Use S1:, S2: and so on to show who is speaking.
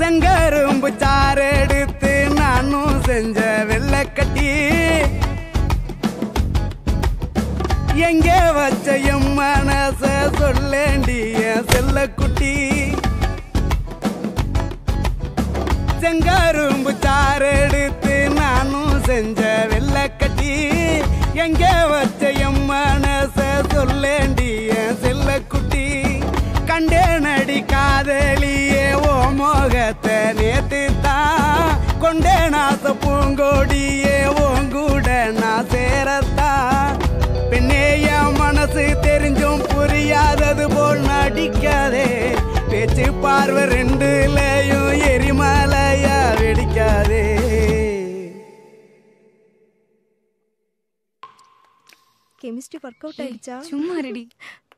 S1: செங்கரும்பு சாறு எடுத்து நானும் செஞ்ச வெள்ளக்கட்டி எங்கே வச்ச என் மனச சொல்லேண்டி என் செல்லக்குட்டி செங்கரும்பு சாறு எடுத்து நானும் செஞ்ச வெள்ளக்கட்டி எங்கே வச்ச என் மனச சொல்லேண்டி என் செல்லக்குட்டி கண்டேனடி காதலியே ஓ மோகத்தை நேத்து தான் கொண்டேன் ஆசை பூங்கோடியே ஓங்கூட நான் சேரத்தான் பெண்ணே என் மனசு தெரிஞ்சும் புரியாதது போல் நடிக்காதே பேச்சு பார்வை ரெண்டுலயும் எரிமலையா வெடிக்காதே
S2: கெமிஸ்ட்ரி ஒர்க் அவுட் ஆயிடுச்சா
S3: சும்மா ரெடி